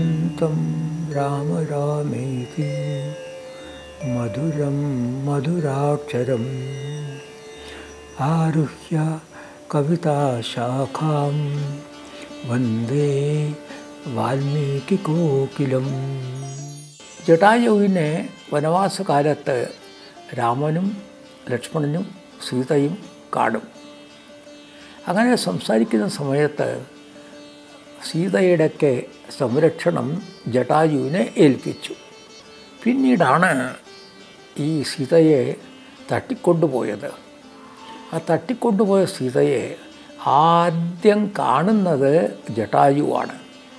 കൂജന്തം രാമ രാമേതി മധുരം മധുരാക്ഷരം ആരുഹ്യ കവിതാശാഖാം വന്ദേ വാൽമീകികോകിലം ജടായുവിനെ വനവാസകാലത്ത് രാമനും ലക്ഷ്മണനും സീതയും കാണും അങ്ങനെ സംസാരിക്കുന്ന സമയത്ത് സീതയുടെയൊക്കെ സംരക്ഷണം ജടായുവിനെ ഏൽപ്പിച്ചു പിന്നീടാണ് ഈ സീതയെ തട്ടിക്കൊണ്ടുപോയത് ആ തട്ടിക്കൊണ്ടുപോയ സീതയെ ആദ്യം കാണുന്നത് ജടായുവാണ്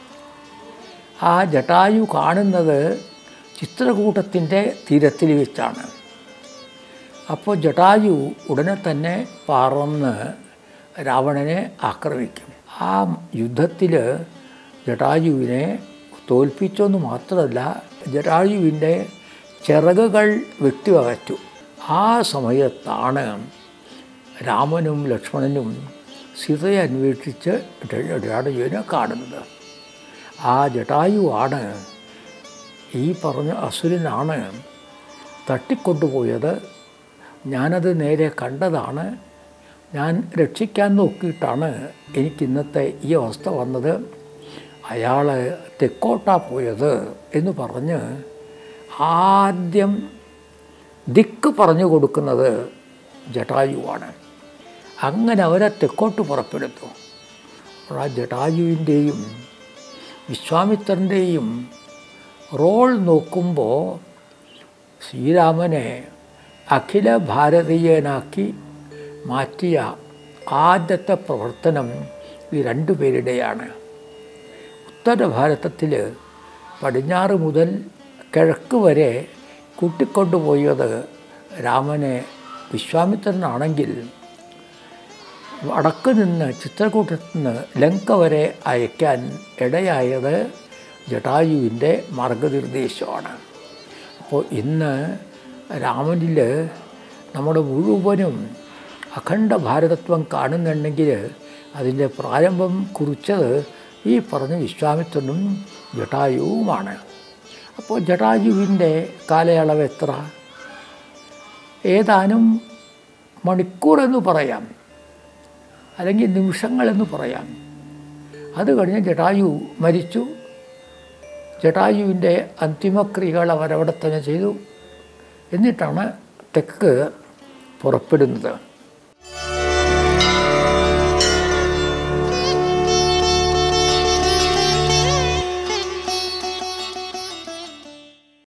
ആ ജടായു കാണുന്നത് ചിത്രകൂട്ടത്തിൻ്റെ തീരത്തിൽ വെച്ചാണ് അപ്പോൾ ജടായു ഉടനെ തന്നെ പറന്ന് രാവണനെ ആക്രമിക്കും ആ യുദ്ധത്തിൽ ജടായുവിനെ തോൽപ്പിച്ചെന്ന് മാത്രമല്ല ജടായുവിൻ്റെ ചിറകുകൾ വെട്ടിവകറ്റു ആ സമയത്താണ് രാമനും ലക്ഷ്മണനും സീതയെ അന്വേഷിച്ച് ജടായുവിനെ കാണുന്നത് ആ ജടായുവാണ് ഈ പറഞ്ഞ അസുരനാണ് തട്ടിക്കൊണ്ടുപോയത് ഞാനത് നേരെ കണ്ടതാണ് ഞാൻ രക്ഷിക്കാൻ നോക്കിയിട്ടാണ് എനിക്ക് ഇന്നത്തെ ഈ അവസ്ഥ വന്നത് അയാൾ തെക്കോട്ടാ പോയത് എന്ന് പറഞ്ഞ് ആദ്യം ദിക്ക് പറഞ്ഞു കൊടുക്കുന്നത് ജടായുവാണ് അങ്ങനെ അവരെ തെക്കോട്ട് പുറപ്പെടുത്തു ആ ജടായുവിൻ്റെയും വിശ്വാമിത്രൻ്റെയും റോൾ നോക്കുമ്പോൾ ശ്രീരാമനെ അഖില ഭാരതീയനാക്കി മാറ്റിയ ആദ്യത്തെ പ്രവർത്തനം ഈ രണ്ടു പേരുടെയാണ് ഉത്തര ഭാരതത്തിൽ പടിഞ്ഞാറ് മുതൽ കിഴക്ക് വരെ കൂട്ടിക്കൊണ്ടുപോയത് രാമനെ വിശ്വാമിത്രനാണെങ്കിൽ വടക്ക് നിന്ന് ചിത്രകൂട്ടത്തിൽ നിന്ന് ലങ്ക വരെ അയക്കാൻ ഇടയായത് ജടായുവിൻ്റെ മാർഗനിർദ്ദേശമാണ് അപ്പോൾ ഇന്ന് രാമനിൽ നമ്മുടെ മുഴുവനും അഖണ്ഡ ഭാരതത്വം കാണുന്നുണ്ടെങ്കിൽ അതിൻ്റെ പ്രാരംഭം കുറിച്ചത് ഈ പറഞ്ഞ വിശ്വാമിത്രനും ജടായുവുമാണ് അപ്പോൾ ജടായുവിൻ്റെ കാലയളവ് എത്ര ഏതാനും മണിക്കൂറെന്ന് പറയാം അല്ലെങ്കിൽ നിമിഷങ്ങളെന്ന് പറയാം അത് കഴിഞ്ഞ് ജടായു മരിച്ചു ജടായുവിൻ്റെ അന്തിമക്രിയകൾ അവരവിടെ തന്നെ ചെയ്തു എന്നിട്ടാണ് തെക്ക് പുറപ്പെടുന്നത്